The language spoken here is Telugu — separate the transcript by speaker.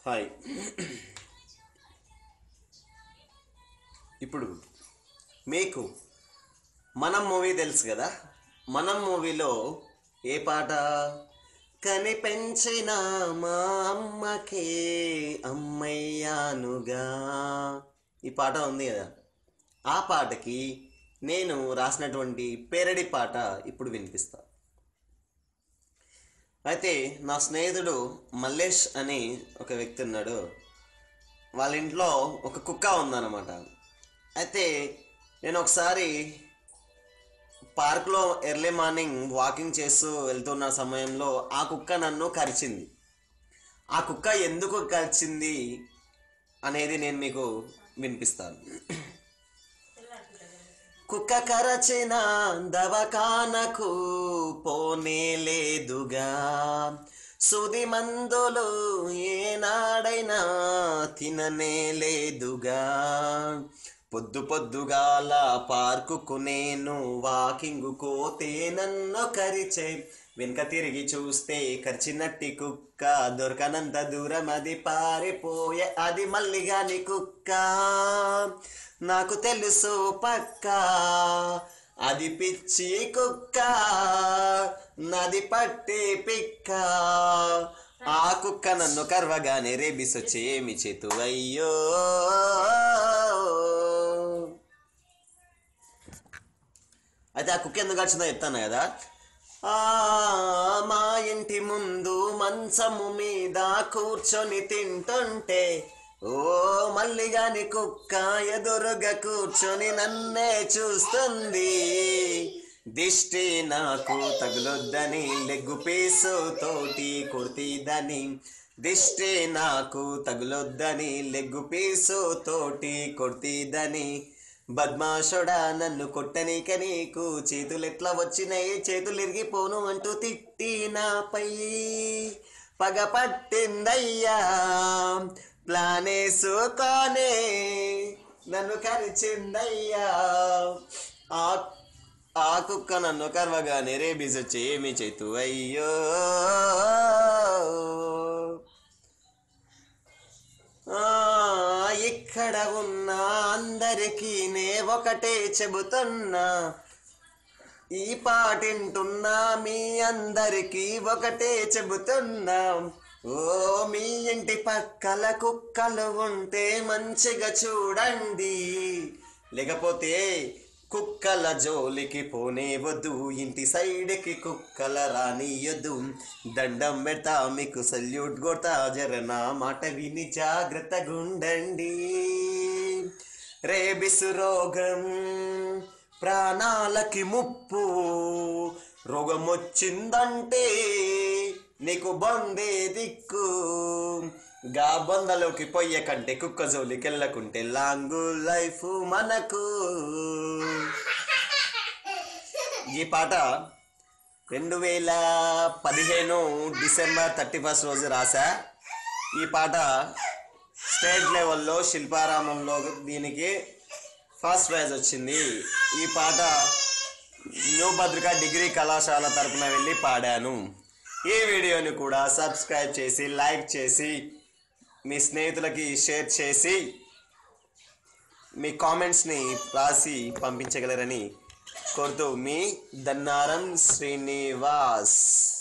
Speaker 1: హాయ్ ఇప్పుడు మీకు మనం మూవీ తెలుసు కదా మనం మూవీలో ఏ పాట కనిపెంచిన మా అమ్మకే అమ్మయ్యానుగా ఈ పాట ఉంది కదా ఆ పాటకి నేను రాసినటువంటి పేరడి పాట ఇప్పుడు వినిపిస్తా అయితే నా స్నేహితుడు మల్లేష్ అని ఒక వ్యక్తి ఉన్నాడు వాళ్ళ ఇంట్లో ఒక కుక్క ఉందన్నమాట అయితే నేను ఒకసారి పార్క్లో ఎర్లీ మార్నింగ్ వాకింగ్ చేస్తూ వెళ్తున్న సమయంలో ఆ కుక్క నన్ను కరిచింది ఆ కుక్క ఎందుకు కరిచింది అనేది నేను మీకు వినిపిస్తాను కుక్క కరచిన దవకానకు పోనే లేదుగా సుది మందులు ఏనాడైనా తిననే లేదుగా పొద్దు పొద్దుగాల పార్కుకు నేను వాకింగ్ కోతే నన్ను కరిచే వెనుక తిరిగి చూస్తే కరిచినట్టి కుక్క దొరకనంత దూరం అది పారిపోయే అది మల్లిగాని కుక్క నాకు తెలుసు పక్క అది పిచ్చి కుక్క నది పట్టి పిక్క ఆ కుక్క నన్ను కర్వగానే రేబిసొచ్చి ఏమి చేతు అయ్యో అయితే ఆ కుక్క ఎందుకు వచ్చిందో చెప్తాను కదా ఆ మా ఇంటి ముందు మంచము మీద కూర్చొని తింటుంటే ఓ మల్లిగాని కుక్క ఎదురుగా కూర్చొని నన్నే చూస్తుంది దిష్టి నాకు తగులొద్దని లెగ్గు పీసు తోటి కొడుతీదని దిష్టి నాకు తగులొద్దని లెగ్గు పీసు తోటి కొడుతీదని బద్మాషుడా నన్ను కొట్టనీక నీకు చేతులు ఎట్లా వచ్చినాయి చేతులు ఇరిగిపోను అంటూ తిట్టి నాపై పగ పట్టిందయ్యా ప్లానేసుకోనే నన్ను కరిచిందయ్యా ఆ ఆ కుక్క నన్ను కర్వగానే రేబీసొచ్చి ఏమి చేతు అయ్యో ఆ, ఇక్కడ ఉన్న అందరికీ నే ఒకటే చెబుతున్నా ఈ పాటింటున్నా మీ అందరికీ ఒకటే చెబుతున్నా ఓ మీ ఇంటి పక్కల కుక్కలు ఉంటే మంచిగా చూడండి లేకపోతే కుక్కల జోలికి పోనేవద్దు ఇంటి సైడ్కి కుక్కల రానియొద్దు దండం పెడతా మీకు సల్యూట్ కొడతా జర నా మాట విని జాగ్రత్తగా ఉండండి రేబిసు రోగం ప్రాణాలకి ముప్పు రోగం వచ్చిందంటే నీకు బందే దిక్కు గా బొందలోకి పొయ్య కంటే కుక్క జోలికి వెళ్ళకుంటే లాంగ్ లైఫ్ మనకు ఈ పాట రెండు వేల పదిహేను డిసెంబర్ థర్టీ ఫస్ట్ రోజు రాసా ఈ పాట స్టేట్ లెవెల్లో శిల్పారామంలో దీనికి ఫస్ట్ ప్రైజ్ వచ్చింది ఈ పాట న్యూ భద్రిక డిగ్రీ కళాశాల తరపున వెళ్ళి పాడాను ఈ వీడియోని కూడా సబ్స్క్రైబ్ చేసి లైక్ చేసి మీ స్నేహితులకి షేర్ చేసి మీ కామెంట్స్ని రాసి పంపించగలరని కోరుతూ మీ దన్నారం శ్రీనివాస్